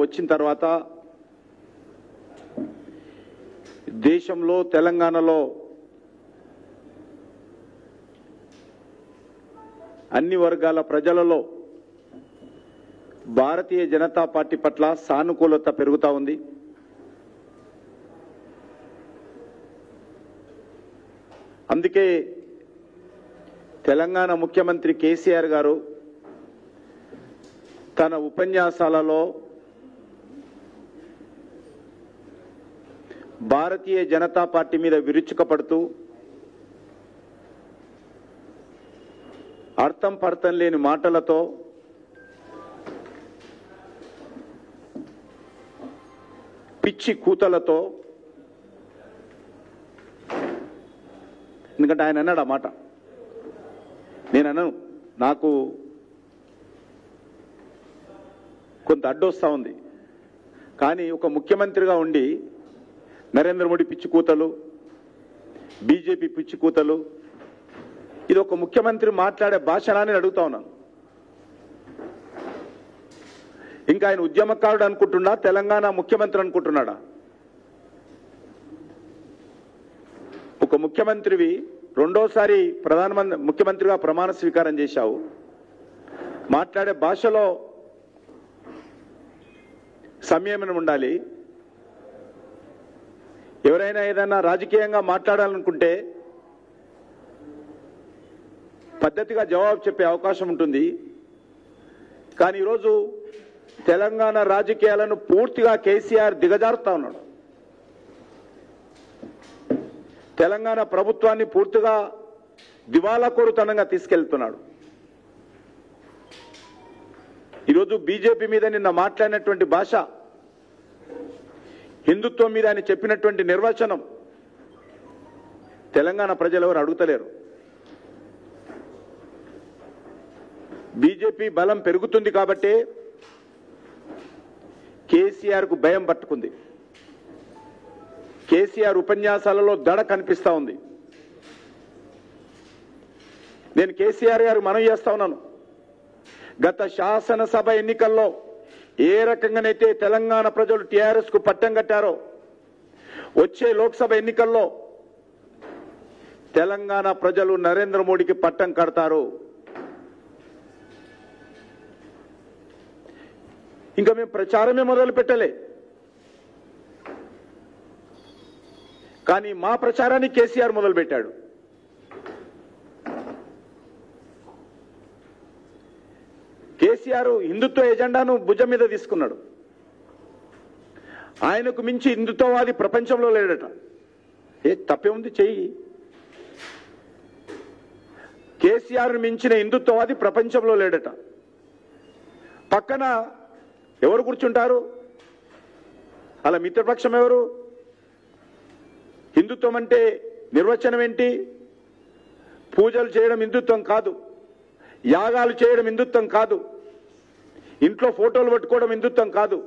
వచ్చిన తర్వాత దేశంలో తెలంగాణలో అన్ని వర్గాల ప్రజలలో భారతీయ జనతా పార్టీ పట్ల సానుకూలత పెరుగుతా ఉంది అందుకే తెలంగాణ ముఖ్యమంత్రి కేసీఆర్ గారు తన ఉపన్యాసాలలో భారతీయ జనతా పార్టీ మీద విరుచుకపడుతూ అర్థం పర్థం లేని మాటలతో పిచ్చి కూతలతో ఎందుకంటే ఆయన అన్నాడు ఆ మాట నేను అన్నాను నాకు కొంత అడ్డొస్తా ఉంది కానీ ఒక ముఖ్యమంత్రిగా ఉండి నరేంద్ర మోడీ పిచ్చి కూతలు బీజేపీ పిచ్చి కూతలు ఇది ఒక ముఖ్యమంత్రి మాట్లాడే భాషనా అని అడుగుతా ఉన్నాను ఇంకా ఆయన ఉద్యమకారుడు అనుకుంటున్నా తెలంగాణ ముఖ్యమంత్రి అనుకుంటున్నాడా ఒక ముఖ్యమంత్రివి రెండోసారి ప్రధానమంత్రి ముఖ్యమంత్రిగా ప్రమాణ స్వీకారం చేశావు మాట్లాడే భాషలో సంయమనం ఉండాలి ఎవరైనా ఏదైనా రాజకీయంగా మాట్లాడాలనుకుంటే పద్ధతిగా జవాబు చెప్పే అవకాశం ఉంటుంది కానీ ఈరోజు తెలంగాణ రాజకీయాలను పూర్తిగా కేసీఆర్ దిగజారుతా ఉన్నాడు తెలంగాణ ప్రభుత్వాన్ని పూర్తిగా దివాలా కోరుతనంగా తీసుకెళ్తున్నాడు ఈరోజు బీజేపీ మీద నిన్న మాట్లాడినటువంటి భాష హిందుత్వం మీద ఆయన చెప్పినటువంటి నిర్వచనం తెలంగాణ ప్రజలు ఎవరు అడుగుతలేరు బీజేపీ బలం పెరుగుతుంది కాబట్టి కేసీఆర్ కు భయం పట్టుకుంది కేసీఆర్ ఉపన్యాసాలలో దడ కనిపిస్తా ఉంది నేను కేసీఆర్ గారు మనం చేస్తా ఉన్నాను గత శాసనసభ ఎన్నికల్లో ఏ రకంగానైతే తెలంగాణ ప్రజలు టీఆర్ఎస్ కు పట్టం కట్టారో వచ్చే లోక్సభ ఎన్నికల్లో తెలంగాణ ప్రజలు నరేంద్ర మోడీకి పట్టం కడతారు ఇంకా మేము ప్రచారమే మొదలు పెట్టలే కానీ మా ప్రచారాన్ని కేసీఆర్ మొదలు పెట్టాడు కేసీఆర్ హిందుత్వ ఎజెండాను భుజం మీద తీసుకున్నాడు ఆయనకు మించి హిందుత్వవాది ప్రపంచంలో లేడట ఏ తప్పే ఉంది చెయ్యి కేసీఆర్ మించిన హిందుత్వవాది ప్రపంచంలో లేడట పక్కన ఎవరు కూర్చుంటారు అలా మిత్రపక్షం ఎవరు హిందుత్వం అంటే నిర్వచనం ఏంటి పూజలు చేయడం హిందుత్వం కాదు యాగాలు చేయడం హిందుత్వం కాదు ఇంట్లో ఫోటోలు పట్టుకోవడం హిందుత్వం కాదు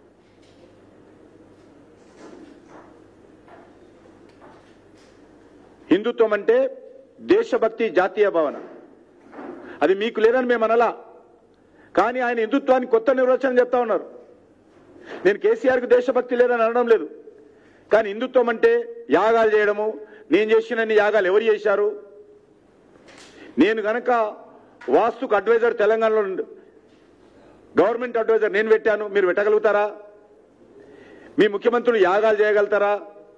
హిందుత్వం అంటే దేశభక్తి జాతీయ భావన అది మీకు లేదని మేము అనలా కానీ ఆయన హిందుత్వానికి కొత్త నిర్వచనం చెప్తా ఉన్నారు నేను కేసీఆర్కి దేశభక్తి లేదని అనడం లేదు కానీ హిందుత్వం అంటే యాగాలు చేయడము నేను చేసినన్ని యాగాలు ఎవరు చేశారు నేను గనక వాస్తుకు అడ్వైజర్ తెలంగాణలో ఉండు. గవర్నమెంట్ అడ్వైజర్ నేను పెట్టాను మీరు పెట్టగలుగుతారా మీ ముఖ్యమంత్రులు యాగాలు చేయగలుగుతారా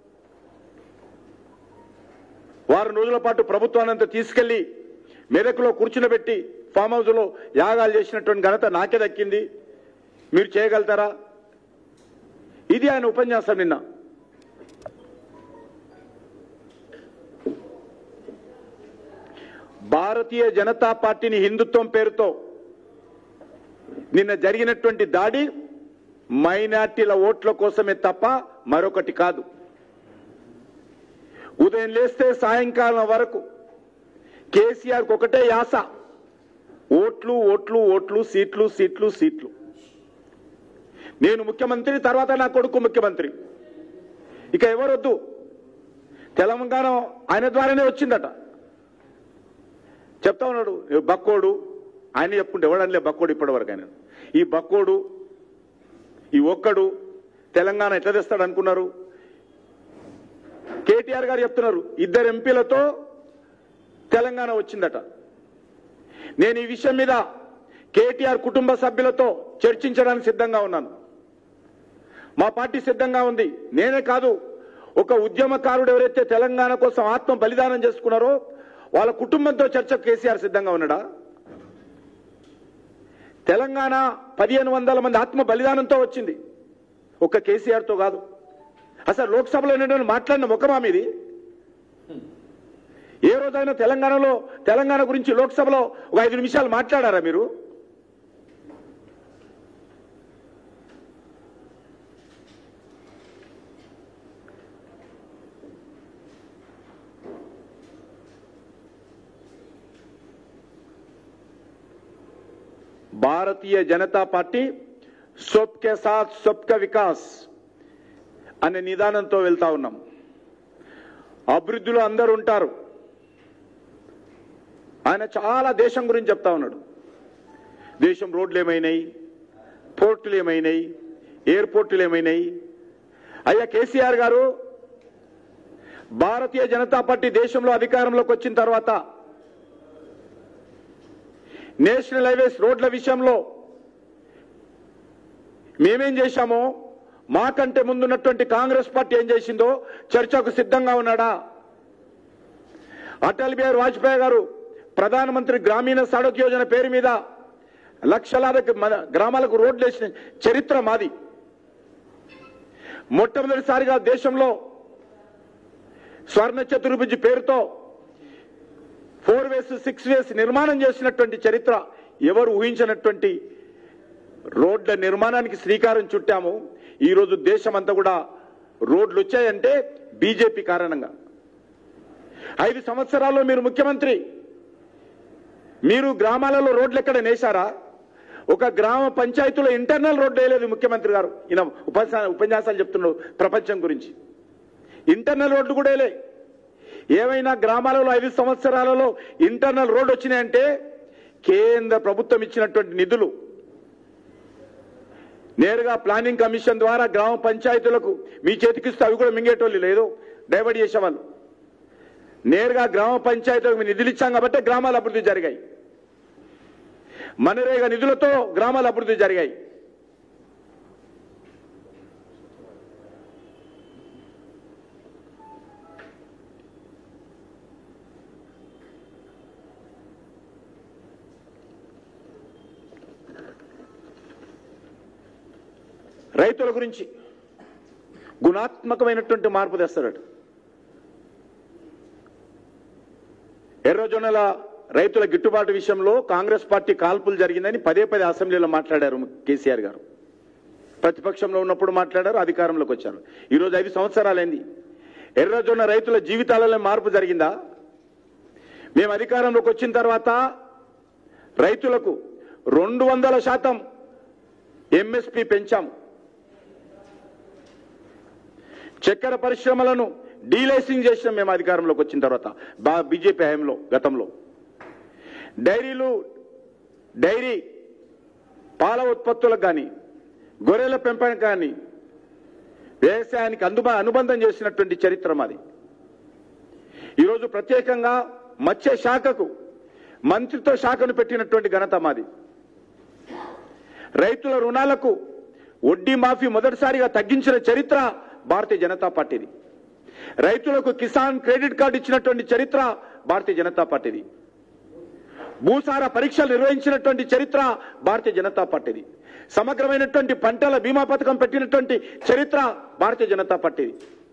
వారం రోజుల పాటు ప్రభుత్వాన్ని అంతా తీసుకెళ్లి మెదకులో కూర్చునబెట్టి ఫామ్ హౌస్ లో యాగాలు చేసినటువంటి ఘనత నాకే దక్కింది మీరు చేయగలుగుతారా ఇది ఆయన ఉపన్యాసం నిన్న భారతీయ జనతా పార్టీని హిందుత్వం పేరుతో నిన్న జరిగినటువంటి దాడి మైనార్టీల ఓట్ల కోసమే తప్ప మరొకటి కాదు ఉదయం లేస్తే సాయంకాలం వరకు కేసీఆర్కి ఒకటే యాస ఓట్లు ఓట్లు ఓట్లు సీట్లు సీట్లు సీట్లు నేను ముఖ్యమంత్రి తర్వాత నా కొడుకు ముఖ్యమంత్రి ఇక ఎవరొద్దు తెలంగాణ ఆయన ద్వారానే వచ్చిందట చెప్తా ఉన్నాడు "ఏ బక్కోడు ఆయన చెప్పుకుంటే ఎవడనిలే బక్కోడు ఇప్పటి వరకు ఆయన ఈ బక్కోడు ఈ ఒక్కడు తెలంగాణ ఎట్లా తెస్తాడు అనుకున్నారు కేటీఆర్ గారు చెప్తున్నారు ఇద్దరు ఎంపీలతో తెలంగాణ వచ్చిందట నేను ఈ విషయం మీద కేటీఆర్ కుటుంబ సభ్యులతో చర్చించడానికి సిద్ధంగా ఉన్నాను మా పార్టీ సిద్ధంగా ఉంది నేనే కాదు ఒక ఉద్యమకారుడు ఎవరైతే తెలంగాణ కోసం ఆత్మ బలిదానం చేసుకున్నారో వాళ్ళ కుటుంబంతో చర్చకు కేసీఆర్ సిద్ధంగా ఉన్నాడా తెలంగాణ పదిహేను వందల మంది ఆత్మ బలిదానంతో వచ్చింది ఒక్క కేసీఆర్తో కాదు అసలు లోక్సభలో ఏంటంటే మాట్లాడిన ముఖమా మీది ఏ రోజైనా తెలంగాణలో తెలంగాణ గురించి లోక్సభలో ఒక ఐదు నిమిషాలు మాట్లాడారా మీరు భారతీయ జనతా పార్టీ సొబ్కే సాత్ సొబ్క వికాస్ అనే నిదానంతో వెళ్తా ఉన్నాం అభివృద్ధిలో అందరూ ఉంటారు ఆయన చాలా దేశం గురించి చెప్తా ఉన్నాడు దేశం రోడ్లు ఏమైనాయి పోర్టులు ఏమైనాయి ఎయిర్పోర్టులు ఏమైనాయి అయ్యా కేసీఆర్ గారు భారతీయ జనతా పార్టీ దేశంలో అధికారంలోకి వచ్చిన తర్వాత నేషనల్ హైవేస్ రోడ్ల విషయంలో మేమేం చేశామో మాకంటే ముందున్నటువంటి కాంగ్రెస్ పార్టీ ఏం చేసిందో చర్చకు సిద్ధంగా ఉన్నాడా అటల్ బిహారీ వాజ్పేయి గారు ప్రధానమంత్రి గ్రామీణ సడక్ యోజన పేరు మీద లక్షలాది మన గ్రామాలకు రోడ్లు వేసిన చరిత్ర మాది మొట్టమొదటిసారిగా దేశంలో స్వర్ణ చతుర్భుజి పేరుతో ఫోర్ వేస్ సిక్స్ వేస్ నిర్మాణం చేసినటువంటి చరిత్ర ఎవరు ఊహించినటువంటి రోడ్ల నిర్మాణానికి శ్రీకారం చుట్టాము ఈ రోజు దేశమంతా కూడా రోడ్లు వచ్చాయంటే బీజేపీ కారణంగా ఐదు సంవత్సరాల్లో మీరు ముఖ్యమంత్రి మీరు గ్రామాలలో రోడ్లు ఎక్కడ నేశారా ఒక గ్రామ పంచాయతీలో ఇంటర్నల్ రోడ్డు వేయలేదు ముఖ్యమంత్రి గారు ఈయన ఉపన్యాసాలు ఉపన్యాసాలు చెప్తున్నాడు ప్రపంచం గురించి ఇంటర్నల్ రోడ్లు కూడా వేయలే ఏమైనా గ్రామాలలో ఐదు సంవత్సరాలలో ఇంటర్నల్ రోడ్ వచ్చినాయంటే కేంద్ర ప్రభుత్వం ఇచ్చినటువంటి నిధులు నేరుగా ప్లానింగ్ కమిషన్ ద్వారా గ్రామ పంచాయతీలకు మీ చేతికిస్తే అవి కూడా మింగేటోళ్ళు లేదు డైవర్ట్ చేసేవాళ్ళు నేరుగా గ్రామ పంచాయతీలకు మేము నిధులు ఇచ్చాం కాబట్టి గ్రామాల అభివృద్ధి జరిగాయి మనరేగా నిధులతో గ్రామాల అభివృద్ధి జరిగాయి రైతుల గురించి గుణాత్మకమైనటువంటి మార్పు తెస్తారట ఎర్రజొన్నల రైతుల గిట్టుబాటు విషయంలో కాంగ్రెస్ పార్టీ కాల్పులు జరిగిందని పదే పదే అసెంబ్లీలో మాట్లాడారు కేసీఆర్ గారు ప్రతిపక్షంలో ఉన్నప్పుడు మాట్లాడారు అధికారంలోకి వచ్చారు ఈ రోజు ఐదు సంవత్సరాలైంది ఎర్రజొన్న రైతుల జీవితాలలో మార్పు జరిగిందా మేము అధికారంలోకి వచ్చిన తర్వాత రైతులకు రెండు వందల శాతం ఎంఎస్పి పెంచాము చక్కెర పరిశ్రమలను డీలైసింగ్ చేసినాం మేము అధికారంలోకి వచ్చిన తర్వాత బా బీజేపీ హయాంలో గతంలో డైరీలు డైరీ పాల ఉత్పత్తులకు కానీ గొర్రెల పెంపకం కానీ వ్యవసాయానికి అందుబా అనుబంధం చేసినటువంటి చరిత్ర మాది ఈరోజు ప్రత్యేకంగా మత్స్య శాఖకు మంత్రిత్వ శాఖను పెట్టినటువంటి ఘనత మాది రైతుల రుణాలకు వడ్డీ మాఫీ మొదటిసారిగా తగ్గించిన చరిత్ర భారతీయ జనతా పార్టీది రైతులకు కిసాన్ క్రెడిట్ కార్డు ఇచ్చినటువంటి చరిత్ర భారతీయ జనతా పార్టీది భూసార పరీక్షలు నిర్వహించినటువంటి చరిత్ర భారతీయ జనతా పార్టీది సమగ్రమైనటువంటి పంటల బీమా పథకం పెట్టినటువంటి చరిత్ర భారతీయ జనతా పార్టీది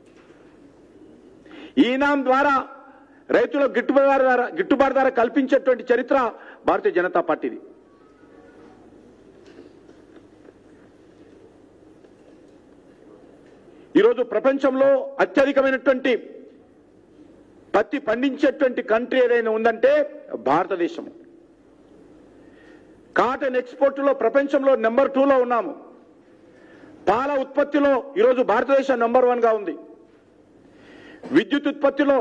ఈనాం ద్వారా రైతులకు గిట్టుబాటు ధర గిట్టుబాటు ధర కల్పించేటువంటి చరిత్ర భారతీయ జనతా పార్టీది ఈరోజు ప్రపంచంలో అత్యధికమైనటువంటి పత్తి పండించేటువంటి కంట్రీ ఏదైనా ఉందంటే భారతదేశం కాటన్ ఎక్స్పోర్ట్ లో ప్రపంచంలో నెంబర్ టూలో ఉన్నాము పాల ఉత్పత్తిలో ఈరోజు భారతదేశం నెంబర్ వన్ గా ఉంది విద్యుత్ ఉత్పత్తిలో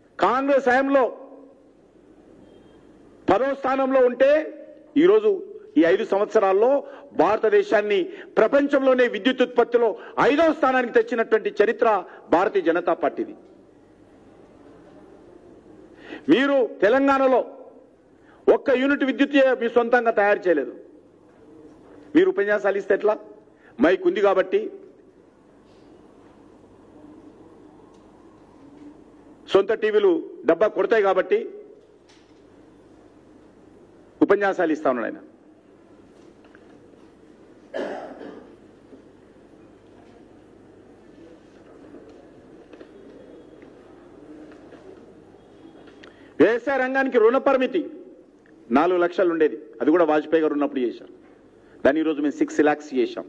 కాంగ్రెస్ హయాంలో పదో స్థానంలో ఉంటే ఈరోజు ఈ ఐదు సంవత్సరాల్లో భారతదేశాన్ని ప్రపంచంలోనే విద్యుత్ ఉత్పత్తిలో ఐదవ స్థానానికి తెచ్చినటువంటి చరిత్ర భారతీయ జనతా పార్టీది మీరు తెలంగాణలో ఒక్క యూనిట్ విద్యుత్ మీ సొంతంగా తయారు చేయలేదు మీరు ఉపన్యాసాలు ఇస్తే ఎట్లా మైక్ ఉంది కాబట్టి సొంత టీవీలు డబ్బా కొడతాయి కాబట్టి ఉపన్యాసాలు ఇస్తా ఉన్నాడు ఆయన వ్యవసాయ రంగానికి రుణ పరిమితి నాలుగు లక్షలు ఉండేది అది కూడా వాజ్పేయి గారు ఉన్నప్పుడు చేశారు దాన్ని ఈరోజు మేము సిక్స్ ల్యాక్స్ చేశాం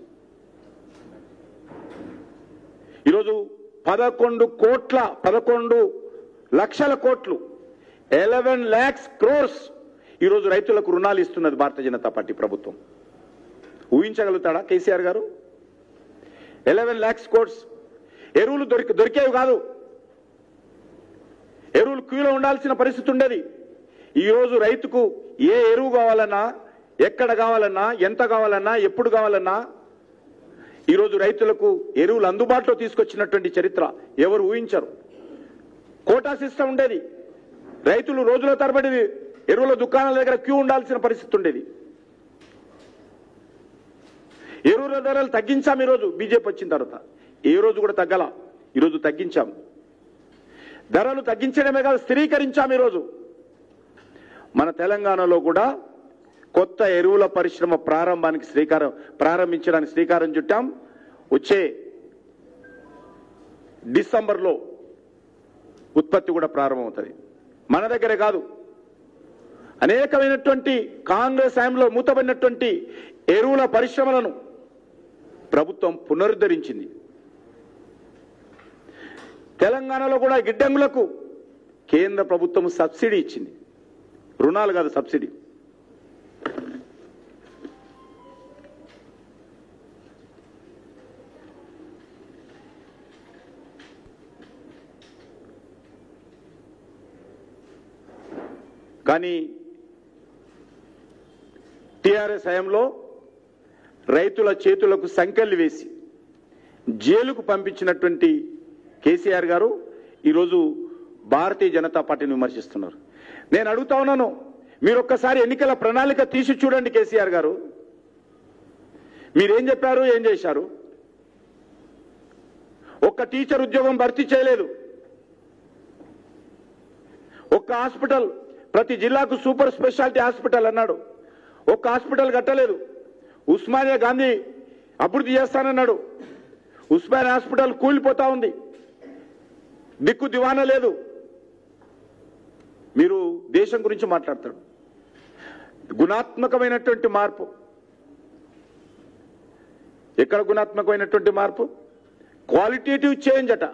ఈరోజు పదకొండు కోట్ల పదకొండు లక్షల కోట్లు ఎలెవెన్ ల్యాక్స్ క్రోర్స్ ఈరోజు రైతులకు రుణాలు ఇస్తున్నది భారతీయ జనతా పార్టీ ప్రభుత్వం ఊహించగలుగుతాడా కేసీఆర్ గారు ఎలెవెన్ ల్యాక్స్ కోర్స్ ఎరువులు దొరికి దొరికేవి కాదు ఎరువులు క్యూలో ఉండాల్సిన పరిస్థితి ఉండేది ఈ రోజు రైతుకు ఏ ఎరువు కావాలన్నా ఎక్కడ కావాలన్నా ఎంత కావాలన్నా ఎప్పుడు కావాలన్నా ఈ రోజు రైతులకు ఎరువులు అందుబాటులో తీసుకొచ్చినటువంటి చరిత్ర ఎవరు ఊహించరు కోటా సిస్టమ్ ఉండేది రైతులు రోజుల తరబడి ఎరువుల దుకాణాల దగ్గర క్యూ ఉండాల్సిన పరిస్థితి ఉండేది ఎరువుల ధరలు తగ్గించాం ఈరోజు బీజేపీ వచ్చిన తర్వాత ఏ రోజు కూడా తగ్గల ఈరోజు తగ్గించాం ధరలు తగ్గించడమే కాదు స్థిరీకరించాం ఈరోజు మన తెలంగాణలో కూడా కొత్త ఎరువుల పరిశ్రమ ప్రారంభానికి శ్రీకారం ప్రారంభించడానికి శ్రీకారం చుట్టాం వచ్చే డిసెంబర్లో ఉత్పత్తి కూడా ప్రారంభమవుతుంది మన దగ్గరే కాదు అనేకమైనటువంటి కాంగ్రెస్ హయాంలో మూతబడినటువంటి ఎరువుల పరిశ్రమలను ప్రభుత్వం పునరుద్ధరించింది తెలంగాణలో కూడా గిడ్డంగులకు కేంద్ర ప్రభుత్వం సబ్సిడీ ఇచ్చింది రుణాలు కాదు సబ్సిడీ కానీ టిఆర్ఎస్ హయాంలో రైతుల చేతులకు సంకెళ్లు వేసి జైలుకు పంపించినటువంటి కేసీఆర్ గారు ఈరోజు భారతీయ జనతా పార్టీని విమర్శిస్తున్నారు నేను అడుగుతా ఉన్నాను మీరు ఒక్కసారి ఎన్నికల ప్రణాళిక తీసి చూడండి కేసీఆర్ గారు మీరేం చెప్పారు ఏం చేశారు ఒక్క టీచర్ ఉద్యోగం భర్తీ చేయలేదు ఒక్క హాస్పిటల్ ప్రతి జిల్లాకు సూపర్ స్పెషాలిటీ హాస్పిటల్ అన్నాడు ఒక్క హాస్పిటల్ కట్టలేదు ఉస్మానియా గాంధీ అభివృద్ధి చేస్తానన్నాడు ఉస్మానియా హాస్పిటల్ కూలిపోతా ఉంది దిక్కు దివానా లేదు మీరు దేశం గురించి మాట్లాడతాడు గుణాత్మకమైనటువంటి మార్పు ఎక్కడ గుణాత్మకమైనటువంటి మార్పు క్వాలిటేటివ్ చేంజ్ అట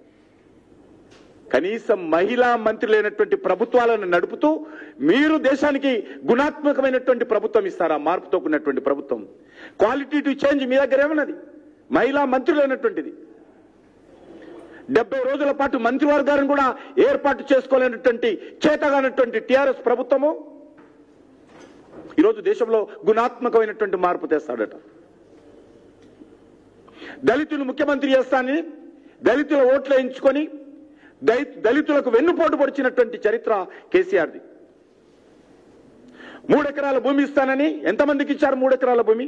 కనీసం మహిళా మంత్రి లేనటువంటి ప్రభుత్వాలను నడుపుతూ మీరు దేశానికి గుణాత్మకమైనటువంటి ప్రభుత్వం ఇస్తారా మార్పుతో కూడినటువంటి ప్రభుత్వం క్వాలిటేటివ్ చేంజ్ మీ దగ్గర ఏమన్నది మహిళా మంత్రి లేనటువంటిది డెబ్బై రోజుల పాటు మంత్రివర్గాలను కూడా ఏర్పాటు చేసుకోలేనటువంటి చేతగానటువంటి టిఆర్ఎస్ ప్రభుత్వము ఈరోజు దేశంలో గుణాత్మకమైనటువంటి మార్పు తెస్తాడట దళితులు ముఖ్యమంత్రి చేస్తానని దళితుల ఓట్లు ఎంచుకొని దళి- దళితులకు వెన్నుపోటు పొడిచినటువంటి చరిత్ర కేసీఆర్ది మూడెకరాల భూమి ఇస్తానని ఎంతమందికి ఇచ్చారు మూడెకరాల భూమి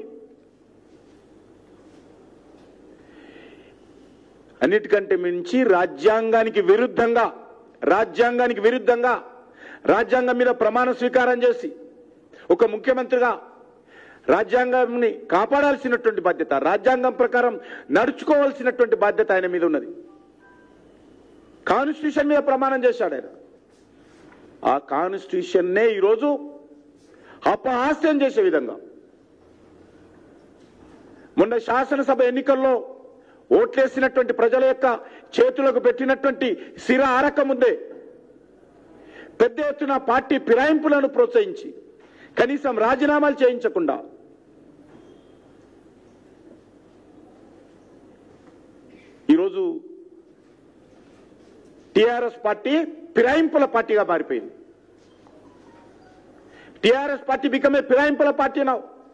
అన్నిటికంటే మించి రాజ్యాంగానికి విరుద్ధంగా రాజ్యాంగానికి విరుద్ధంగా రాజ్యాంగం మీద ప్రమాణ స్వీకారం చేసి ఒక ముఖ్యమంత్రిగా రాజ్యాంగాన్ని కాపాడాల్సినటువంటి బాధ్యత రాజ్యాంగం ప్రకారం నడుచుకోవాల్సినటువంటి బాధ్యత ఆయన మీద ఉన్నది కాన్స్టిట్యూషన్ మీద ప్రమాణం చేశాడు ఆయన ఆ కాన్స్టిట్యూషన్నే ఈరోజు అపహాస్యం చేసే విధంగా మొన్న శాసనసభ ఎన్నికల్లో ఓట్లేసినటువంటి ప్రజల యొక్క చేతులకు పెట్టినటువంటి సిర ఆరక ముందే పెద్ద ఎత్తున పార్టీ ఫిరాయింపులను ప్రోత్సహించి కనీసం రాజీనామాలు చేయించకుండా ఈరోజు టిఆర్ఎస్ పార్టీ ఫిరాయింపుల పార్టీగా మారిపోయింది టిఆర్ఎస్ పార్టీ బికమే ఫిరాయింపుల పార్టీ నా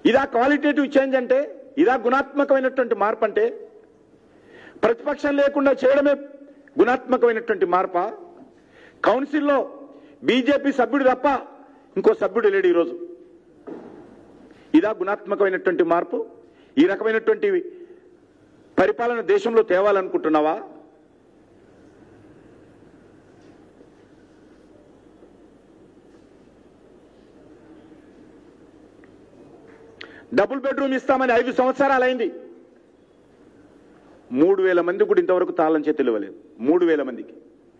ఇదా క్వాలిటేటివ్ చేంజ్ అంటే ఇదా గుణాత్మకమైనటువంటి మార్పు అంటే ప్రతిపక్షం లేకుండా చేయడమే గుణాత్మకమైనటువంటి మార్ప కౌన్సిల్లో బీజేపీ సభ్యుడు తప్ప ఇంకో సభ్యుడు లేడు ఈరోజు ఇదా గుణాత్మకమైనటువంటి మార్పు ఈ రకమైనటువంటి పరిపాలన దేశంలో తేవాలనుకుంటున్నావా డబుల్ బెడ్రూమ్ ఇస్తామని ఐదు సంవత్సరాలు అయింది మూడు వేల మంది కూడా ఇంతవరకు తాళం చేతులు ఇవ్వలేదు మూడు వేల మందికి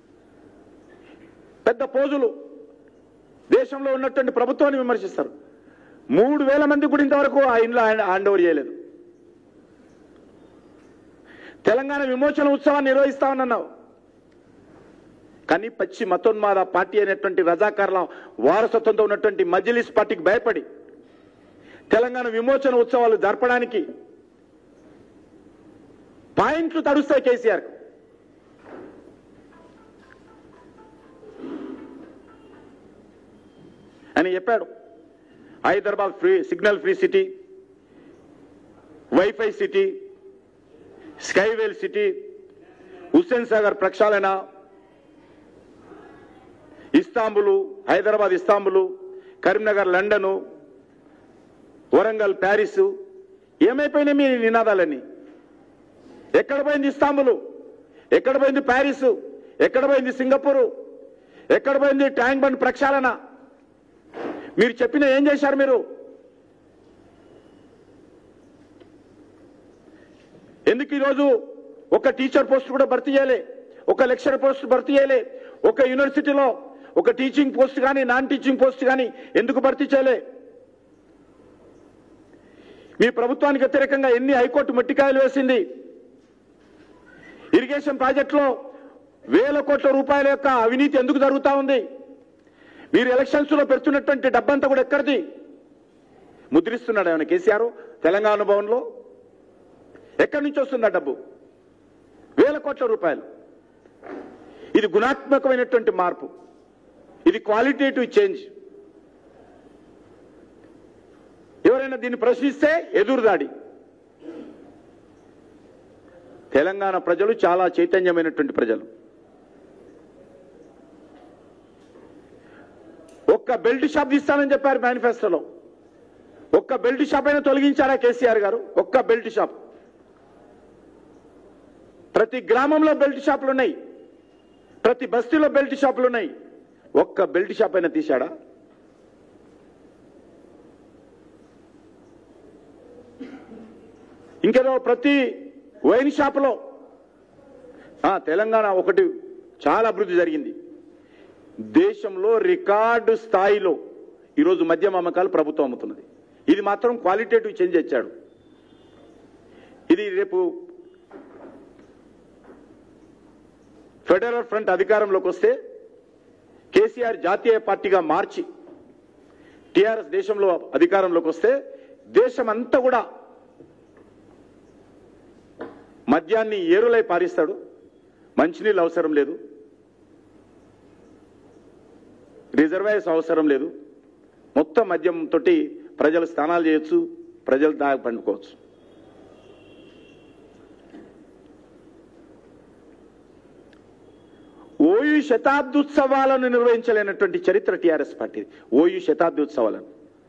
పెద్ద పోజులు దేశంలో ఉన్నటువంటి ప్రభుత్వాన్ని విమర్శిస్తారు మూడు వేల మంది కూడా ఇంతవరకు ఆ ఇంట్లో హ్యాండ్ ఓవర్ చేయలేదు తెలంగాణ విమోచన ఉత్సవాన్ని నిర్వహిస్తామన్నావు కానీ పచ్చి మతోన్మాద పార్టీ అనేటువంటి రజాకారుల వారసత్వంతో ఉన్నటువంటి మజ్లిస్ పార్టీకి భయపడి తెలంగాణ విమోచన ఉత్సవాలు జరపడానికి పాయింట్లు తడుస్తాయి కేసీఆర్ అని చెప్పాడు Hyderabad free signal free city wifi city స్కైవేల్ సిటీ హుస్సేన్ సాగర్ ప్రక్షాళన Istanbul Hyderabad Istanbul Karimnagar London Warangal Paris ఏమైపోయినాయి మీ నినాదాలన్నీ ఎక్కడ పోయింది ఇస్తాంబులు ఎక్కడ పోయింది ప్యారిస్ ఎక్కడ పోయింది సింగపూరు ఎక్కడ పోయింది ట్యాంక్ బండ్ ప్రక్షాళన మీరు చెప్పిన ఏం చేశారు మీరు ఎందుకు ఈరోజు ఒక టీచర్ పోస్ట్ కూడా భర్తీ చేయలే ఒక లెక్చర్ పోస్ట్ భర్తీ చేయలే ఒక యూనివర్సిటీలో ఒక టీచింగ్ పోస్ట్ కానీ నాన్ టీచింగ్ పోస్ట్ కానీ ఎందుకు భర్తీ చేయలే మీ ప్రభుత్వానికి వ్యతిరేకంగా ఎన్ని హైకోర్టు మట్టికాయలు వేసింది ఇరిగేషన్ ప్రాజెక్టులో వేల కోట్ల రూపాయల యొక్క అవినీతి ఎందుకు జరుగుతా ఉంది మీరు ఎలక్షన్స్ లో పెడుతున్నటువంటి డబ్బంతా కూడా ఎక్కడిది ముద్రిస్తున్నాడు ఏమైనా కేసీఆర్ తెలంగాణ భవన్లో ఎక్కడి నుంచి వస్తుంది ఆ డబ్బు వేల కోట్ల రూపాయలు ఇది గుణాత్మకమైనటువంటి మార్పు ఇది క్వాలిటేటివ్ చేంజ్ ఎవరైనా దీన్ని ప్రశ్నిస్తే ఎదురుదాడి తెలంగాణ ప్రజలు చాలా చైతన్యమైనటువంటి ప్రజలు ఒక్క బెల్ట్ షాప్ తీస్తానని చెప్పారు మేనిఫెస్టోలో ఒక్క బెల్ట్ షాప్ అయినా తొలగించారా కేసీఆర్ గారు ఒక్క బెల్ట్ షాప్ ప్రతి గ్రామంలో బెల్ట్ షాపులు ఉన్నాయి ప్రతి బస్తీలో బెల్ట్ షాపులు ఉన్నాయి ఒక్క బెల్ట్ షాప్ అయినా తీశాడా ఇంకేదో ప్రతి వైన్ షాపులో ఆ, తెలంగాణ ఒకటి చాలా అభివృద్ధి జరిగింది దేశంలో రికార్డు స్థాయిలో ఈరోజు మద్యం అమ్మకాలు ప్రభుత్వం అమ్ముతున్నది ఇది మాత్రం క్వాలిటేటివ్ చేంజ్ ఇచ్చాడు ఇది రేపు ఫెడరల్ ఫ్రంట్ అధికారంలోకి వస్తే కేసీఆర్ జాతీయ పార్టీగా మార్చి టీఆర్ఎస్ దేశంలో అధికారంలోకి వస్తే దేశం అంతా కూడా మద్యాన్ని ఏరులై పారిస్తాడు మంచినీళ్ళు అవసరం లేదు రిజర్వాయర్స్ అవసరం లేదు మొత్తం మద్యం తోటి ప్రజలు స్నానాలు చేయొచ్చు ప్రజలు దాగి పండుకోవచ్చు ఓయు శతాబ్దోత్సవాలను నిర్వహించలేనటువంటి చరిత్ర టీఆర్ఎస్ పార్టీ ఓయు శతాబ్దోత్సవాలను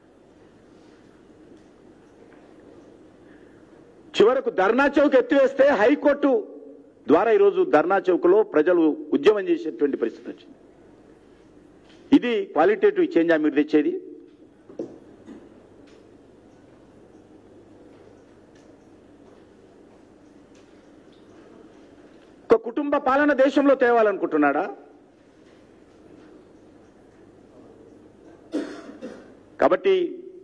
చివరకు ధర్నా చౌక్ ఎత్తివేస్తే హైకోర్టు ద్వారా ఈరోజు ధర్నా చౌక్లో ప్రజలు ఉద్యమం చేసేటువంటి పరిస్థితి వచ్చింది ఇది క్వాలిటేటివ్ చేంజా మీరు తెచ్చేది ఒక కుటుంబ పాలన దేశంలో తేవాలనుకుంటున్నాడా కాబట్టి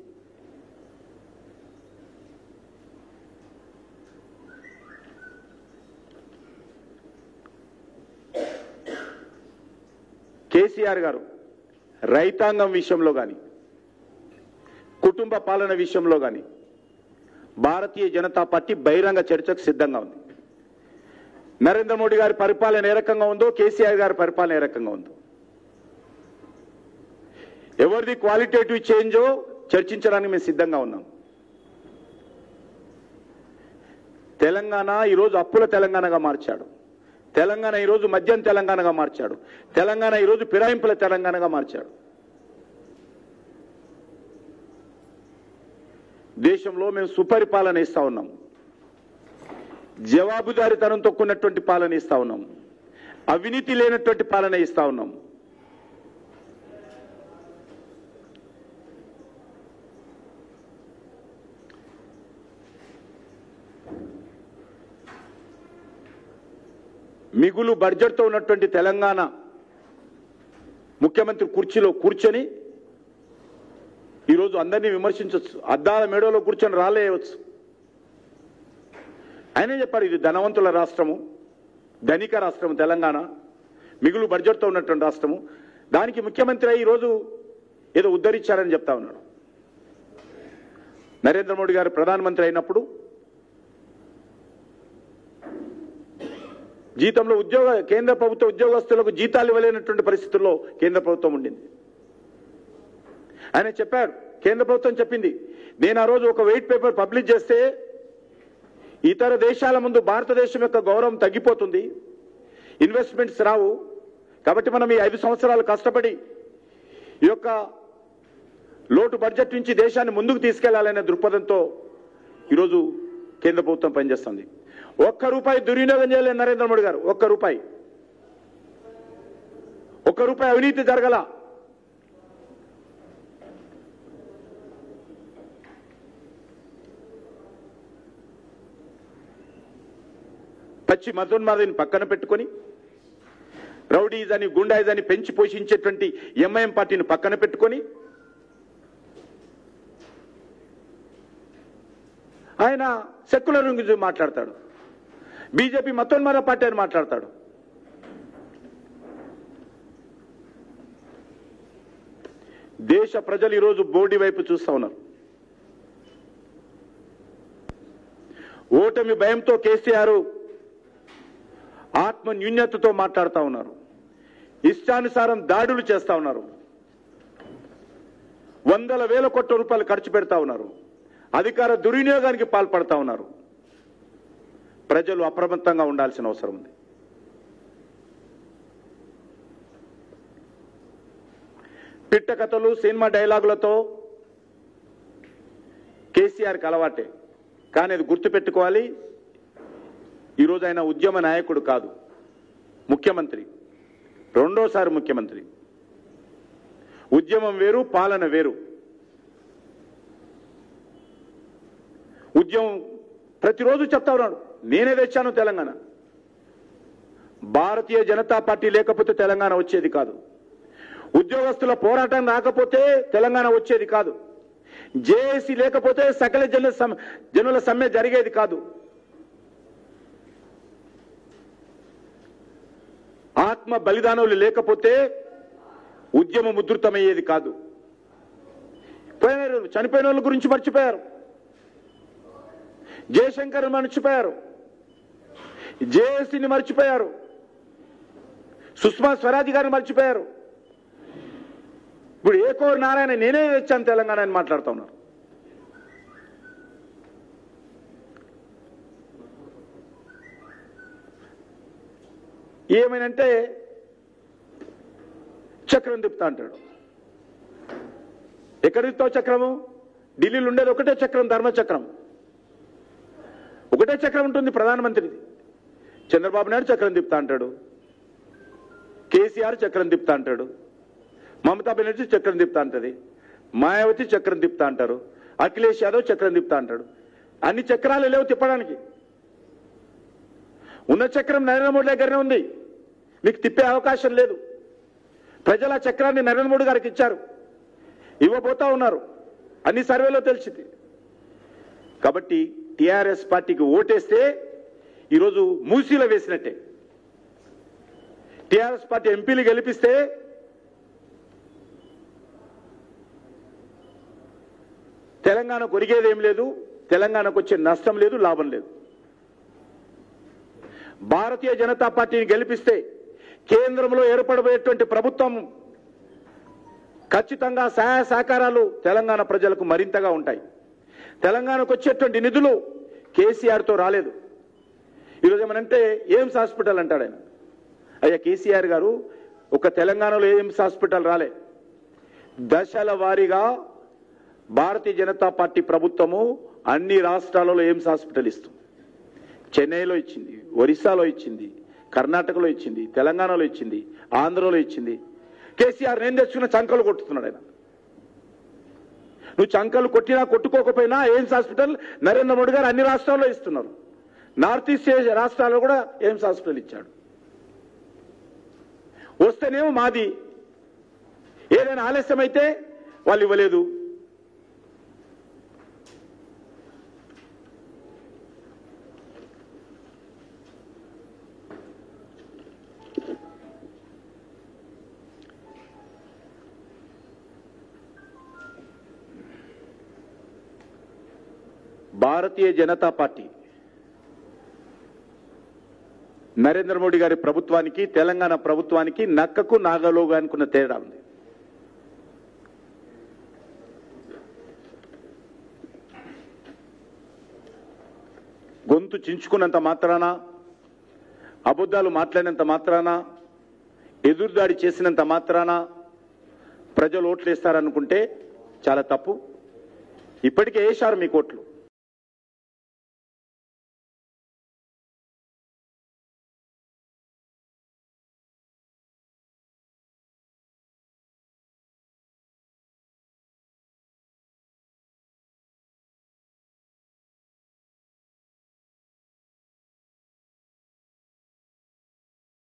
కేసీఆర్ గారు రైతాంగం విషయంలో కానీ కుటుంబ పాలన విషయంలో కానీ భారతీయ జనతా పార్టీ బహిరంగ చర్చకు సిద్ధంగా ఉంది నరేంద్ర మోడీ గారి పరిపాలన ఏ రకంగా ఉందో కేసీఆర్ గారి పరిపాలన ఏ రకంగా ఉందో ఎవరిది క్వాలిటేటివ్ చేంజో చర్చించడానికి మేము సిద్ధంగా ఉన్నాం తెలంగాణ ఈరోజు అప్పుల తెలంగాణగా మార్చాడు తెలంగాణ ఈరోజు మద్యం తెలంగాణగా మార్చాడు తెలంగాణ ఈరోజు ఫిరాయింపుల తెలంగాణగా మార్చాడు దేశంలో మేము సుపరిపాలన ఇస్తా ఉన్నాం జవాబుదారితనంతో కూడినటువంటి పాలన ఇస్తా ఉన్నాం అవినీతి లేనటువంటి పాలన ఇస్తా ఉన్నాం మిగులు బడ్జెట్తో ఉన్నటువంటి తెలంగాణ ముఖ్యమంత్రి కుర్చీలో కూర్చొని ఈరోజు అందరినీ విమర్శించవచ్చు అద్దాల మేడలో కూర్చొని రాలేయవచ్చు ఆయనే చెప్పాడు ఇది ధనవంతుల రాష్ట్రము ధనిక రాష్ట్రము తెలంగాణ మిగులు బడ్జెట్తో ఉన్నటువంటి రాష్ట్రము దానికి ముఖ్యమంత్రి అయి ఈరోజు ఏదో ఉద్ధరించారని చెప్తా ఉన్నాడు నరేంద్ర మోడీ గారు ప్రధానమంత్రి అయినప్పుడు జీతంలో ఉద్యోగ కేంద్ర ప్రభుత్వ ఉద్యోగస్తులకు జీతాలు ఇవ్వలేనటువంటి పరిస్థితుల్లో కేంద్ర ప్రభుత్వం ఉండింది ఆయన చెప్పారు కేంద్ర ప్రభుత్వం చెప్పింది నేను ఆ రోజు ఒక వెయిట్ పేపర్ పబ్లిష్ చేస్తే ఇతర దేశాల ముందు భారతదేశం యొక్క గౌరవం తగ్గిపోతుంది ఇన్వెస్ట్మెంట్స్ రావు కాబట్టి మనం ఈ ఐదు సంవత్సరాలు కష్టపడి ఈ యొక్క లోటు బడ్జెట్ నుంచి దేశాన్ని ముందుకు తీసుకెళ్లాలనే దృక్పథంతో ఈరోజు కేంద్ర ప్రభుత్వం పనిచేస్తుంది ఒక్క రూపాయి దుర్వినియోగం చేయలేదు నరేంద్ర మోడీ గారు ఒక్క రూపాయి ఒక్క రూపాయి అవినీతి జరగల పచ్చి మధోన్మాదిని పక్కన పెట్టుకొని రౌడీజ్ అని గుండాయిజ్ అని పెంచి పోషించేటువంటి ఎంఐఎం పార్టీని పక్కన పెట్టుకొని ఆయన సెక్యులర్ గురించి మాట్లాడతాడు బీజేపీ మతోన్మాద పార్టీ అని మాట్లాడతాడు దేశ ప్రజలు ఈరోజు బోర్డి వైపు చూస్తా ఉన్నారు ఓటమి భయంతో కేసీఆర్ ఆత్మ న్యూన్యతతో మాట్లాడుతూ ఉన్నారు ఇష్టానుసారం దాడులు చేస్తా ఉన్నారు వందల వేల కోట్ల రూపాయలు ఖర్చు పెడతా ఉన్నారు అధికార దుర్వినియోగానికి పాల్పడతా ఉన్నారు ప్రజలు అప్రమత్తంగా ఉండాల్సిన అవసరం ఉంది పిట్ట కథలు సినిమా డైలాగులతో కేసీఆర్కి అలవాటే కానీ అది గుర్తుపెట్టుకోవాలి ఈరోజు ఆయన ఉద్యమ నాయకుడు కాదు ముఖ్యమంత్రి రెండోసారి ముఖ్యమంత్రి ఉద్యమం వేరు పాలన వేరు ఉద్యమం ప్రతిరోజు చెప్తా ఉన్నాడు నేనే తెచ్చాను తెలంగాణ భారతీయ జనతా పార్టీ లేకపోతే తెలంగాణ వచ్చేది కాదు ఉద్యోగస్తుల పోరాటం రాకపోతే తెలంగాణ వచ్చేది కాదు జేఏసీ లేకపోతే సకల జన సమ్- జనుల సమ్మె జరిగేది కాదు ఆత్మ బలిదానాలు లేకపోతే ఉద్యమం ఉధృతమయ్యేది కాదు పోయినారు చనిపోయిన వాళ్ళ గురించి మర్చిపోయారు జయశంకర్ మర్చిపోయారు జేఏసీని మర్చిపోయారు సుష్మా స్వరాజ్ గారిని మర్చిపోయారు ఇప్పుడు ఏకోర్ నారాయణ నేనే తెచ్చాను తెలంగాణ అని మాట్లాడుతూ ఉన్నారు ఏమైనంటే చక్రం తిప్పుతా అంటాడు ఎక్కడ తిప్పుతావు చక్రము ఢిల్లీలో ఉండేది ఒకటే చక్రం ధర్మచక్రం ఒకటే చక్రం ఉంటుంది ప్రధానమంత్రిది చంద్రబాబు నాయుడు చక్రం తిప్పుతా అంటాడు కేసీఆర్ చక్రం తిప్పుతా అంటాడు మమతా బెనర్జీ చక్రం తిప్పుతా అంటది మాయావతి చక్రం తిప్పుతా అంటారు అఖిలేష్ యాదవ్ చక్రం తిప్పుతా అంటాడు అన్ని చక్రాలు లేవు తిప్పడానికి ఉన్న చక్రం నరేంద్ర మోడీ దగ్గరనే ఉంది మీకు తిప్పే అవకాశం లేదు ప్రజల చక్రాన్ని నరేంద్ర మోడీ గారికి ఇచ్చారు ఇవ్వబోతా ఉన్నారు అన్ని సర్వేలో తెలిసింది కాబట్టి టిఆర్ఎస్ పార్టీకి ఓటేస్తే ఈరోజు మూసీలో వేసినట్టే టిఆర్ఎస్ పార్టీ ఎంపీలు గెలిపిస్తే తెలంగాణకు ఒరిగేది ఏం లేదు తెలంగాణకు వచ్చే నష్టం లేదు లాభం లేదు భారతీయ జనతా పార్టీని గెలిపిస్తే కేంద్రంలో ఏర్పడబోయేటువంటి ప్రభుత్వం ఖచ్చితంగా సహాయ సహకారాలు తెలంగాణ ప్రజలకు మరింతగా ఉంటాయి తెలంగాణకు వచ్చేటువంటి నిధులు కేసీఆర్తో రాలేదు ఈరోజు ఏమనంటే ఎయిమ్స్ హాస్పిటల్ అంటాడు ఆయన అయ్యా కేసీఆర్ గారు ఒక తెలంగాణలో ఎయిమ్స్ హాస్పిటల్ రాలే దశల వారీగా భారతీయ జనతా పార్టీ ప్రభుత్వము అన్ని రాష్ట్రాలలో ఎయిమ్స్ హాస్పిటల్ ఇస్తుంది చెన్నైలో ఇచ్చింది ఒరిస్సాలో ఇచ్చింది కర్ణాటకలో ఇచ్చింది తెలంగాణలో ఇచ్చింది ఆంధ్రలో ఇచ్చింది కేసీఆర్ నేను తెచ్చుకున్న చంకలు కొట్టుతున్నాడు ఆయన నువ్వు చంకలు కొట్టినా కొట్టుకోకపోయినా ఎయిమ్స్ హాస్పిటల్ నరేంద్ర మోడీ గారు అన్ని రాష్ట్రాల్లో ఇస్తున్నారు నార్త్ ఈస్ట్ ఏషియా రాష్ట్రాల్లో కూడా ఎయిమ్స్ హాస్పిటల్ ఇచ్చాడు వస్తేనేమో మాది ఏదైనా ఆలస్యం అయితే వాళ్ళు ఇవ్వలేదు భారతీయ జనతా పార్టీ నరేంద్ర మోడీ గారి ప్రభుత్వానికి తెలంగాణ ప్రభుత్వానికి నక్కకు నాగలోగా అనుకున్న తేడా ఉంది గొంతు చించుకున్నంత మాత్రాన అబద్ధాలు మాట్లాడినంత మాత్రాన ఎదురుదాడి చేసినంత మాత్రాన ప్రజలు ఓట్లేస్తారనుకుంటే చాలా తప్పు ఇప్పటికే వేశారు మీ కోట్లు